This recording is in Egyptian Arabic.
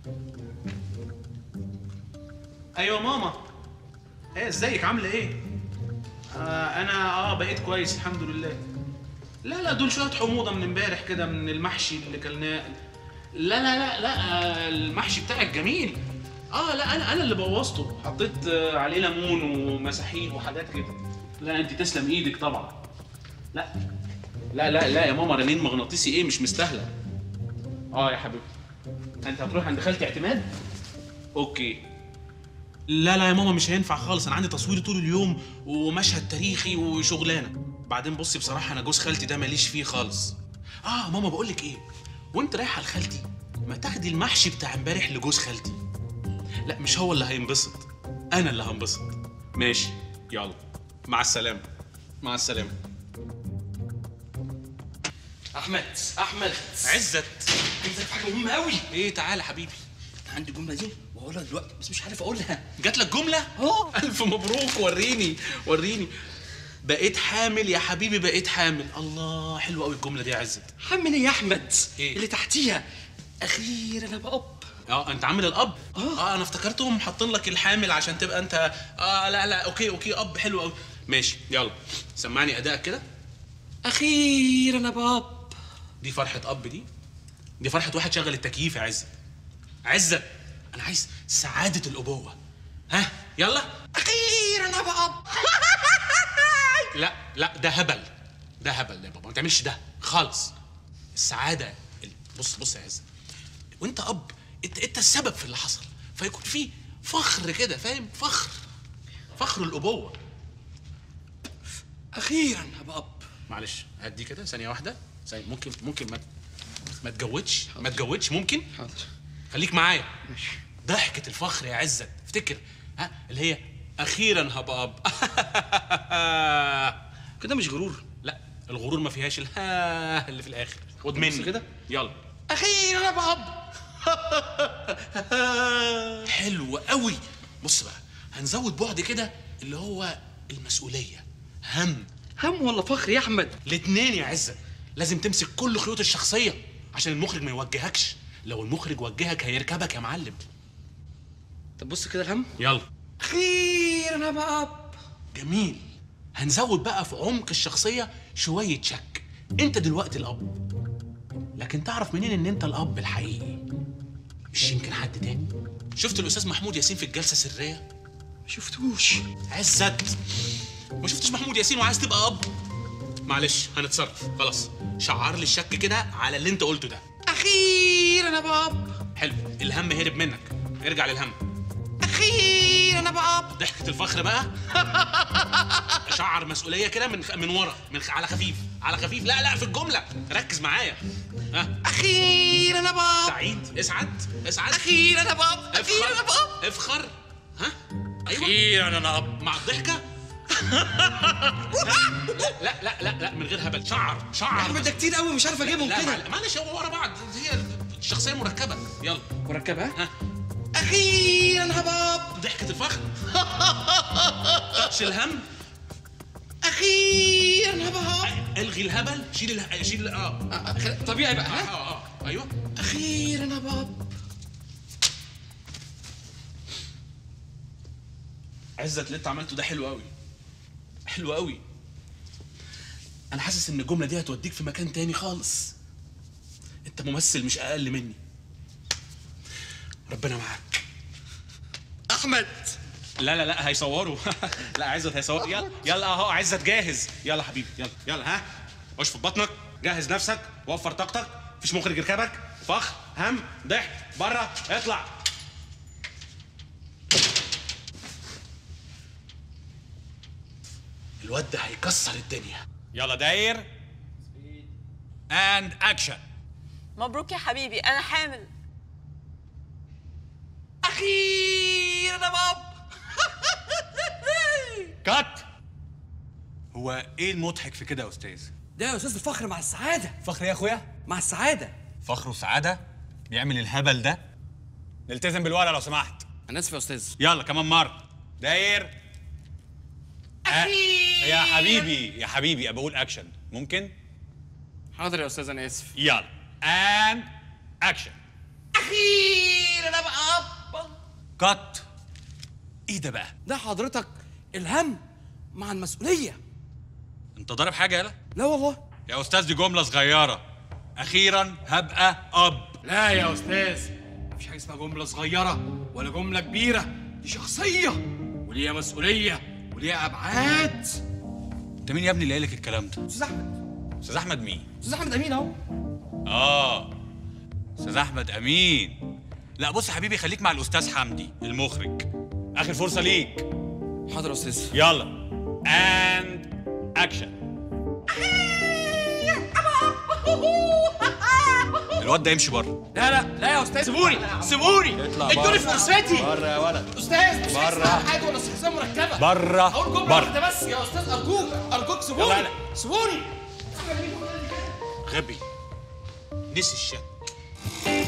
ايوه ماما ايه ازيك عامله ايه آه انا اه بقيت كويس الحمد لله لا لا دول شويه حموضه من امبارح كده من المحشي اللي كلناه لا لا لا لا آه، المحشي بتاعك جميل اه لا انا انا اللي بوظته حطيت آه، عليه ليمون ومساحيق وحاجات كده لا انت تسلم ايدك طبعا لا لا لا لا يا ماما رنين مغناطيسي ايه مش مستاهله اه يا حبيبتي انت هتروح عند خالتي اعتماد اوكي لا لا يا ماما مش هينفع خالص انا عندي تصوير طول اليوم ومشهد تاريخي وشغلانه بعدين بصي بصراحه انا جوز خالتي ده ماليش فيه خالص اه ماما بقول لك ايه وانت رايحه لخالتي ما تاخدي المحشي بتاع امبارح لجوز خالتي لا مش هو اللي هينبسط انا اللي هنبسط ماشي يلا مع السلامه مع السلامه احمد احمد عزت عايزك في حاجه مهمه قوي ايه تعالى حبيبي عندي الجمله دي وهقولها دلوقتي بس مش عارف اقولها جات لك جمله اه الف مبروك وريني وريني بقيت حامل يا حبيبي بقيت حامل الله حلوه قوي الجمله دي يا عزت حمل ايه يا احمد إيه؟ اللي تحتيها اخيرا انا باب اه انت عامل الاب آه. اه انا افتكرتهم حاطين لك الحامل عشان تبقى انت اه لا لا اوكي اوكي اب حلو قوي ماشي يلا سمعني ادائك كده اخيرا انا باب دي فرحه اب دي دي فرحه واحد شغل التكييف يا عزت عزت انا عايز سعاده الابوه ها يلا اخيرا انا باب لا لا ده هبل ده هبل يا بابا ما تعملش ده خالص السعاده ال- بص بص يا عز وانت اب انت انت السبب في اللي حصل فيكون في فخر كده فاهم فخر فخر الابوه اخيرا انا باب معلش هدي كده ثانيه واحده ثانيه ممكن ممكن ما ما تجودش ما تجودش ممكن حاضر خليك معايا ماشي ضحكة الفخر يا عزت افتكر ها اللي هي أخيرا هبقى أب كده مش غرور لا الغرور ما فيهاش الها اللي في الآخر خد مني كده؟ يلا اخيرا انا باب حلو قوي بص بقى هنزود بعد كده اللي هو المسؤولية هم هم ولا فخر يا احمد الاتنين يا عزت لازم تمسك كل خيوط الشخصية عشان المخرج ما يوجهكش لو المخرج وجهك هيركبك يا معلم طب بص كده الهم يلا اخيرا انا باب جميل هنزود بقى في عمق الشخصية شوية شك انت دلوقتي الأب لكن تعرف منين ان انت الأب الحقيقي مش يمكن حد تاني شفت الأستاذ محمود ياسين في الجلسة السرية ما شفتوش عزت ما شفتش محمود ياسين وعايز تبقى أب معلش هنتصرف خلاص شعر لي الشك كده على اللي انت قلته ده اخيرا انا باب حلو الهم هرب منك ارجع للهم اخيرا انا باب ضحكة الفخر بقى شعر مسؤولية كده من من ورا من خ- على خفيف على خفيف لا لا في الجملة ركز معايا ها اخيرا انا باب سعيد اسعد اسعد اخيرا انا باب اخيرا انا افخر باب افخر ها ايوه اخيرا انا اب مع الضحكة لا لا لا لا من غير هبل شعر شعر احمد ده كتير قوي مش عارف اجيبهم لا كده معل- معلش هو ورا بعض هي الشخصية مركبة يلا مركبها ها اخيرا انا باب ضحكة الفخر تاتش الهم اخيرا انا باب الغي الهبل شيل اله... شيل اه آه، آه، خل- طبيعي بقى اه ها اه اه ايوه اخيرا انا باب عزت اللي انت عملته ده حلو قوي حلو قوي انا حاسس ان الجمله دي هتوديك في مكان تاني خالص انت ممثل مش اقل مني ربنا معاك احمد لا لا لا هيصوروا لا عزت هيصور يلا يلا اهو عزت جاهز يلا حبيبي يلا يلا ها اشفط بطنك جهز نفسك وفر طاقتك مفيش مخرج يركبك فخ هم ضحك بره اطلع الواد ده هيكسر الدنيا يلا داير اند اكشن مبروك يا حبيبي انا حامل اخيرا انا باب كات هو ايه المضحك في كده يا استاذ ده يا استاذ الفخر مع السعاده فخر يا اخويا مع السعاده فخر وسعاده بيعمل الهبل ده نلتزم بالورقه لو سمحت انا اسف يا استاذ يلا كمان مره داير أ- يا حبيبي يا حبيبي ابقى اقول اكشن ممكن حاضر يا استاذ انا اسف يلا اند اكشن اخيرا انا كات ايه ده بقى ده حضرتك الهم مع المسؤوليه انت ضارب حاجه يالا لا والله يا استاذ دي جمله صغيره اخيرا هبقى اب لا يا استاذ مفيش حاجه اسمها جمله صغيره ولا جمله كبيره دي شخصيه وليها مسؤوليه وليها ابعاد انت مين يا ابني اللي قال لك الكلام ده استاذ احمد استاذ احمد مين استاذ احمد امين اهو اه استاذ احمد امين لا بص يا حبيبي خليك مع الاستاذ حمدي المخرج اخر فرصه ليك حاضر يا استاذ يلا اند اكشن الواد ده يمشي بره لا لا لا يا استاذ سيبوني سيبوني ادوني فرصتي بره يا ولد استاذ مش بره. عايز حاجه ولا شخصيه مركبه بره اقول جمله بره واحده بس يا استاذ ارجوك ارجوك سيبوني يلا، يلا. سيبوني غبي نسي الشك